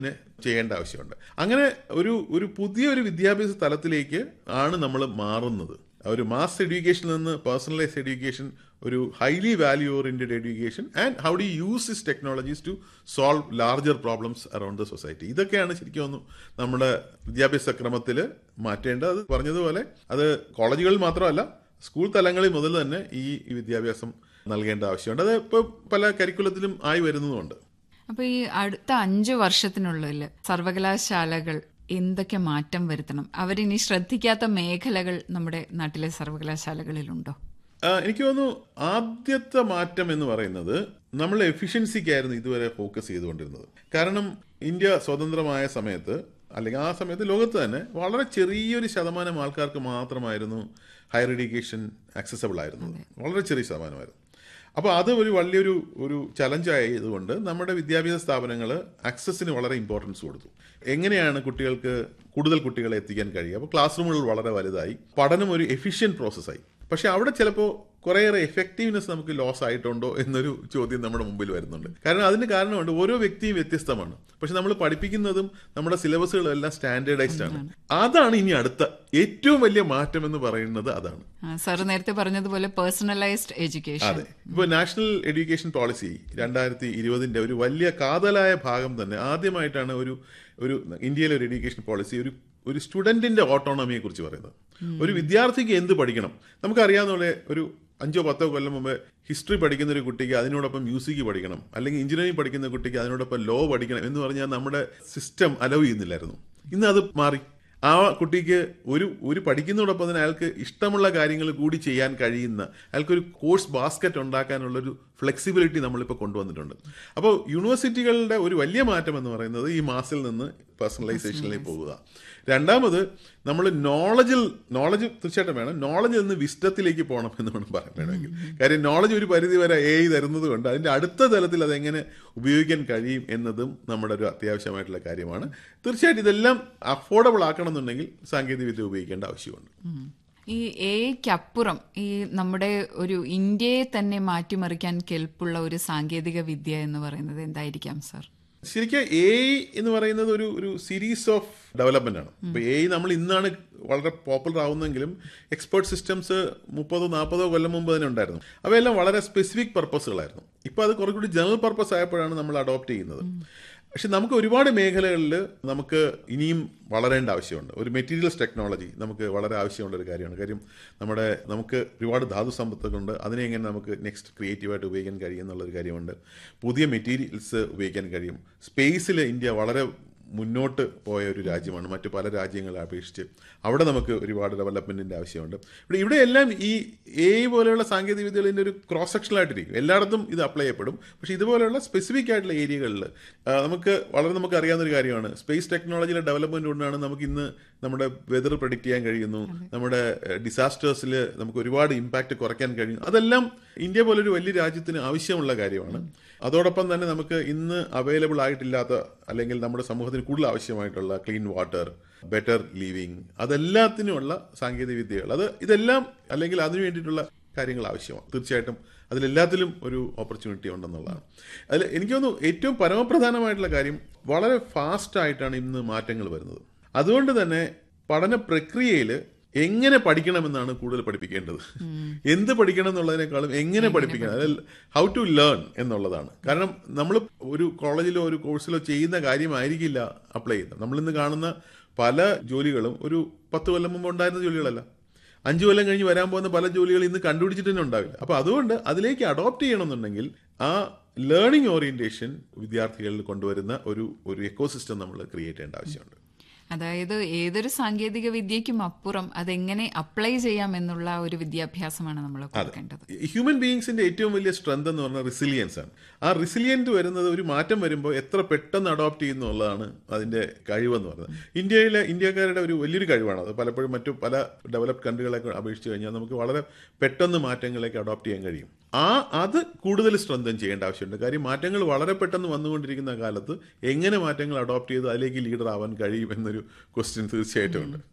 നെ ചെയ്യേണ്ട ആവശ്യമുണ്ട് അങ്ങനെ ഒരു ഒരു പുതിയൊരു വിദ്യാഭ്യാസ തലത്തിലേക്ക് ആണ് നമ്മൾ മാറുന്നത് ഒരു മാസ് എഡ്യൂക്കേഷനിൽ നിന്ന് പേഴ്സണലൈസ് എഡ്യൂക്കേഷൻ ഒരു highly value oriented education and how do use this technologies to solve larger problems around the society ഇതൊക്കെയാണ് ശരിക്കും ഒന്ന് നമ്മുടെ വിദ്യാഭ്യാസ ക്രമത്തിൽ മാറ്റേണ്ടത് അത് പറഞ്ഞതുപോലെ അത് കോളേജുകളിൽ മാത്രമല്ല സ്കൂൾ തലങ്ങളിൽ മുതൽ തന്നെ ഈ വിദ്യാഭ്യാസം നൽകേണ്ട ആവശ്യമുണ്ട് അത് ഇപ്പോൾ പല കരിക്കുലത്തിലും ആയി വരുന്നതുമുണ്ട് അപ്പൊ ഈ അടുത്ത അഞ്ചു വർഷത്തിനുള്ളിൽ സർവകലാശാലകൾ എന്തൊക്കെ മാറ്റം വരുത്തണം അവരിനി ശ്രദ്ധിക്കാത്ത മേഖലകൾ നമ്മുടെ നാട്ടിലെ സർവകലാശാലകളിലുണ്ടോ ആ, എനിക്ക് തോന്നുന്നു ആദ്യത്തെ മാറ്റം എന്ന് പറയുന്നത് നമ്മൾ എഫിഷ്യൻസിക്കായിരുന്നു ഇതുവരെ ഫോക്കസ് ചെയ്തുകൊണ്ടിരുന്നത് കാരണം ഇന്ത്യ സ്വതന്ത്രമായ സമയത്ത് അല്ലെങ്കിൽ ആ സമയത്ത് ലോകത്ത് തന്നെ വളരെ ചെറിയൊരു ശതമാനം ആൾക്കാർക്ക് മാത്രമായിരുന്നു ഹയർ എഡ്യൂക്കേഷൻ ആക്സസബിൾ ആയിരുന്നത് വളരെ ചെറിയ ശതമാനമായിരുന്നു അപ്പോൾ അത് ഒരു വലിയൊരു ഒരു ചലഞ്ചായതുകൊണ്ട് നമ്മുടെ വിദ്യാഭ്യാസ സ്ഥാപനങ്ങൾ ആക്സസിന് വളരെ ഇമ്പോർട്ടൻസ് കൊടുത്തു എങ്ങനെയാണ് കുട്ടികൾക്ക് കൂടുതൽ കുട്ടികളെ എത്തിക്കാൻ കഴിയുക അപ്പോൾ ക്ലാസ് റൂമുകൾ വളരെ വലുതായി പഠനം ഒരു എഫിഷ്യൻറ്റ് പ്രോസസ്സായി പക്ഷെ അവിടെ ചിലപ്പോൾ കുറേയേറെ എഫക്റ്റീവ്നെസ് നമുക്ക് ലോസ് ആയിട്ടുണ്ടോ എന്നൊരു ചോദ്യം നമ്മുടെ മുമ്പിൽ വരുന്നുണ്ട് കാരണം അതിന് കാരണമുണ്ട് ഓരോ വ്യക്തിയും വ്യത്യസ്തമാണ് പക്ഷെ നമ്മൾ പഠിപ്പിക്കുന്നതും നമ്മുടെ സിലബസുകളും എല്ലാം സ്റ്റാൻഡേർഡൈസ്ഡ് ആണ് അതാണ് ഇനി അടുത്ത ഏറ്റവും വലിയ മാറ്റം എന്ന് പറയുന്നത് അതാണ് സാർ നേരത്തെ പറഞ്ഞതുപോലെ പേഴ്സണലൈസ്ഡ് എഡ്യൂക്കേഷൻ അതെ ഇപ്പോൾ നാഷണൽ എഡ്യൂക്കേഷൻ പോളിസി രണ്ടായിരത്തി ഇരുപതിന്റെ ഒരു വലിയ കാതലായ ഭാഗം തന്നെ ആദ്യമായിട്ടാണ് ഒരു ഒരു ഇന്ത്യയിലെ ഒരു എഡ്യൂക്കേഷൻ പോളിസി ഒരു ഒരു സ്റ്റുഡന്റിന്റെ ഓട്ടോണമിയെ കുറിച്ച് പറയുന്നത് ഒരു വിദ്യാർത്ഥിക്ക് എന്ത് പഠിക്കണം നമുക്കറിയാവുന്ന പോലെ ഒരു അഞ്ചോ പത്തോ കൊല്ലം മുമ്പ് ഹിസ്റ്ററി പഠിക്കുന്ന ഒരു കുട്ടിക്ക് അതിനോടൊപ്പം മ്യൂസിക് പഠിക്കണം അല്ലെങ്കിൽ എഞ്ചിനീയറിംഗ് പഠിക്കുന്ന കുട്ടിക്ക് അതിനോടൊപ്പം ലോ പഠിക്കണം എന്ന് പറഞ്ഞാൽ നമ്മുടെ സിസ്റ്റം അലവ് ചെയ്യുന്നില്ലായിരുന്നു ഇന്ന് അത് മാറി ആ കുട്ടിക്ക് ഒരു ഒരു പഠിക്കുന്നതോടൊപ്പം തന്നെ അയാൾക്ക് ഇഷ്ടമുള്ള കാര്യങ്ങൾ കൂടി ചെയ്യാൻ കഴിയുന്ന അയാൾക്കൊരു കോഴ്സ് ബാസ്ക്കറ്റ് ഉണ്ടാക്കാനുള്ളൊരു ഫ്ലെക്സിബിലിറ്റി നമ്മളിപ്പോൾ കൊണ്ടുവന്നിട്ടുണ്ട് അപ്പോൾ യൂണിവേഴ്സിറ്റികളുടെ ഒരു വലിയ മാറ്റം എന്ന് പറയുന്നത് ഈ മാസിൽ നിന്ന് പേഴ്സണലൈസേഷനിലേക്ക് പോകുക രണ്ടാമത് നമ്മൾ നോളജിൽ നോളജ് തീർച്ചയായിട്ടും വേണം നോളജിൽ നിന്ന് വിസ്റ്റത്തിലേക്ക് പോകണം എന്ന് വേണം പറയാൻ വേണമെങ്കിൽ കാര്യം നോളജ് ഒരു പരിധി വരെ എ തരുന്നത് കൊണ്ട് അതിൻ്റെ അടുത്ത തലത്തിൽ അതെങ്ങനെ ഉപയോഗിക്കാൻ കഴിയും എന്നതും നമ്മുടെ ഒരു അത്യാവശ്യമായിട്ടുള്ള കാര്യമാണ് തീർച്ചയായിട്ടും ഇതെല്ലാം അഫോർഡബിൾ ആക്കണമെന്നുണ്ടെങ്കിൽ സാങ്കേതികവിദ്യ ഉപയോഗിക്കേണ്ട ആവശ്യമുണ്ട് ഈ എയ്ക്കപ്പുറം ഈ നമ്മുടെ ഒരു ഇന്ത്യയെ തന്നെ മാറ്റിമറിക്കാൻ കെൽപ്പുള്ള ഒരു സാങ്കേതിക വിദ്യ എന്ന് പറയുന്നത് എന്തായിരിക്കാം സാർ ശരിക്കും എ എന്ന് പറയുന്നത് ഒരു ഒരു സീരീസ് ഓഫ് ഡെവലപ്മെന്റ് ആണ് ഇപ്പൊ എ നമ്മൾ ഇന്നാണ് വളരെ പോപ്പുലർ ആവുന്നെങ്കിലും എക്സ്പേർട്ട് സിസ്റ്റംസ് മുപ്പതോ നാൽപ്പതോ കൊല്ലം മുമ്പ് തന്നെ ഉണ്ടായിരുന്നു അവയെല്ലാം വളരെ സ്പെസിഫിക് പർപ്പസുകളായിരുന്നു ഇപ്പൊ അത് കുറെ കൂടി ജനറൽ പർപ്പസ് ആയപ്പോഴാണ് നമ്മൾ അഡോപ്റ്റ് ചെയ്യുന്നത് പക്ഷെ നമുക്ക് ഒരുപാട് മേഖലകളിൽ നമുക്ക് ഇനിയും വളരേണ്ട ആവശ്യമുണ്ട് ഒരു മെറ്റീരിയൽസ് ടെക്നോളജി നമുക്ക് വളരെ ആവശ്യമുള്ള ഒരു കാര്യമാണ് കാര്യം നമ്മുടെ നമുക്ക് ഒരുപാട് ധാതു സമ്പത്തുകളുണ്ട് അതിനെ എങ്ങനെ നമുക്ക് നെക്സ്റ്റ് ക്രിയേറ്റീവായിട്ട് ഉപയോഗിക്കാൻ കഴിയും എന്നുള്ളൊരു കാര്യമുണ്ട് പുതിയ മെറ്റീരിയൽസ് ഉപയോഗിക്കാൻ കഴിയും സ്പേസിൽ ഇന്ത്യ വളരെ മുന്നോട്ട് പോയ ഒരു രാജ്യമാണ് മറ്റു പല രാജ്യങ്ങളെ അപേക്ഷിച്ച് അവിടെ നമുക്ക് ഒരുപാട് ഡെവലപ്മെന്റിന്റെ ആവശ്യമുണ്ട് ഇവിടെ ഇവിടെ എല്ലാം ഈ എ പോലെയുള്ള സാങ്കേതിക വിദ്യകളിന്റെ ഒരു ക്രോസ് സെക്ഷനായിട്ടിരിക്കും എല്ലായിടത്തും ഇത് അപ്ലൈ ചെയ്യപ്പെടും പക്ഷേ ഇതുപോലെയുള്ള സ്പെസിഫിക് ആയിട്ടുള്ള ഏരിയകളിൽ നമുക്ക് വളരെ നമുക്ക് അറിയാവുന്ന ഒരു കാര്യമാണ് സ്പേസ് ടെക്നോളജിയുടെ ഡെവലപ്മെന്റ് കൊണ്ടാണ് നമുക്ക് ഇന്ന് നമ്മുടെ വെതർ പ്രഡിക്റ്റ് ചെയ്യാൻ കഴിയുന്നു നമ്മുടെ ഡിസാസ്റ്റേഴ്സിൽ നമുക്ക് ഒരുപാട് ഇമ്പാക്റ്റ് കുറയ്ക്കാൻ കഴിയുന്നു അതെല്ലാം ഇന്ത്യ പോലൊരു വലിയ രാജ്യത്തിന് ആവശ്യമുള്ള കാര്യമാണ് അതോടൊപ്പം തന്നെ നമുക്ക് ഇന്ന് അവൈലബിൾ ആയിട്ടില്ലാത്ത അല്ലെങ്കിൽ നമ്മുടെ സമൂഹത്തിന് കൂടുതൽ ആവശ്യമായിട്ടുള്ള ക്ലീൻ വാട്ടർ ബെറ്റർ ലീവിങ് അതെല്ലാത്തിനുമുള്ള സാങ്കേതിക വിദ്യകൾ അത് ഇതെല്ലാം അല്ലെങ്കിൽ അതിനു വേണ്ടിയിട്ടുള്ള കാര്യങ്ങൾ ആവശ്യമാണ് തീർച്ചയായിട്ടും അതിലെല്ലാത്തിലും ഒരു ഓപ്പർച്യൂണിറ്റി ഉണ്ടെന്നുള്ളതാണ് അതിൽ എനിക്ക് തോന്നുന്നു ഏറ്റവും പരമപ്രധാനമായിട്ടുള്ള കാര്യം വളരെ ഫാസ്റ്റ് ആയിട്ടാണ് ഇന്ന് മാറ്റങ്ങൾ വരുന്നത് അതുകൊണ്ട് തന്നെ പഠന പ്രക്രിയയിൽ എങ്ങനെ പഠിക്കണമെന്നാണ് കൂടുതൽ പഠിപ്പിക്കേണ്ടത് എന്ത് പഠിക്കണം എന്നുള്ളതിനേക്കാളും എങ്ങനെ പഠിപ്പിക്കണം അതായത് ഹൗ ടു ലേൺ എന്നുള്ളതാണ് കാരണം നമ്മൾ ഒരു കോളേജിലോ ഒരു കോഴ്സിലോ ചെയ്യുന്ന കാര്യമായിരിക്കില്ല അപ്ലൈ ചെയ്യുന്നത് നമ്മളിന്ന് കാണുന്ന പല ജോലികളും ഒരു പത്ത് കൊല്ലം മുമ്പ് ഉണ്ടായിരുന്ന ജോലികളല്ല അഞ്ചു കൊല്ലം കഴിഞ്ഞ് വരാൻ പോകുന്ന പല ജോലികൾ ഇന്ന് കണ്ടുപിടിച്ചിട്ട് തന്നെ ഉണ്ടാവില്ല അപ്പോൾ അതുകൊണ്ട് അതിലേക്ക് അഡോപ്റ്റ് ചെയ്യണമെന്നുണ്ടെങ്കിൽ ആ ലേണിംഗ് ഓറിയന്റേഷൻ വിദ്യാർത്ഥികളിൽ കൊണ്ടുവരുന്ന ഒരു ഒരു എക്കോസിസ്റ്റം നമ്മൾ ക്രിയേറ്റ് ചെയ്യേണ്ട ആവശ്യമുണ്ട് അതായത് ഏതൊരു സാങ്കേതിക വിദ്യയ്ക്കും അപ്പുറം അതെങ്ങനെ അപ്ലൈ ചെയ്യാം എന്നുള്ള ഒരു വിദ്യാഭ്യാസമാണ് നമ്മൾ കൊടുക്കേണ്ടത് ഹ്യൂമൻ ബീയിങ്സിന്റെ ഏറ്റവും വലിയ സ്ട്രെങ്ത് എന്ന് പറഞ്ഞാൽ റിസിലിയൻസ് ആണ് ആ റിസിലിയന്റ് വരുന്നത് ഒരു മാറ്റം വരുമ്പോൾ എത്ര പെട്ടെന്ന് അഡോപ്റ്റ് ചെയ്യുന്നു എന്നുള്ളതാണ് അതിന്റെ കഴിവെന്ന് പറയുന്നത് ഇന്ത്യയിലെ ഇന്ത്യക്കാരുടെ ഒരു വലിയൊരു കഴിവാണ് അത് പലപ്പോഴും മറ്റു പല ഡെവലപ്ഡ് കൺട്രികളെ അപേക്ഷിച്ച് കഴിഞ്ഞാൽ നമുക്ക് വളരെ പെട്ടെന്ന് മാറ്റങ്ങളിലേക്ക് അഡോപ്റ്റ് ചെയ്യാൻ കഴിയും ആ അത് കൂടുതൽ സ്ട്രെങ്തൻ ചെയ്യേണ്ട ആവശ്യമുണ്ട് കാര്യം മാറ്റങ്ങൾ വളരെ പെട്ടെന്ന് വന്നുകൊണ്ടിരിക്കുന്ന കാലത്ത് എങ്ങനെ മാറ്റങ്ങൾ അഡോപ്റ്റ് ചെയ്ത് അതിലേക്ക് ലീഡർ ആവാൻ കഴിയും എന്നൊരു ക്വസ്റ്റ്യൻ തീർച്ചയായിട്ടും ഉണ്ട്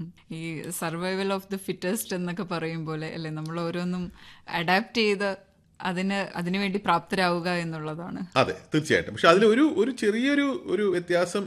ഈ സർവൈവൽ ഓഫ് ദി ഫിറ്റസ്റ്റ് എന്നൊക്കെ പറയും പോലെ അല്ലെ നമ്മൾ ഓരോന്നും അഡാപ്റ്റ് ചെയ്ത് അതിന് അതിനുവേണ്ടി പ്രാപ്തരാവുക എന്നുള്ളതാണ് അതെ തീർച്ചയായിട്ടും പക്ഷെ അതിൽ ഒരു ഒരു ചെറിയൊരു ഒരു വ്യത്യാസം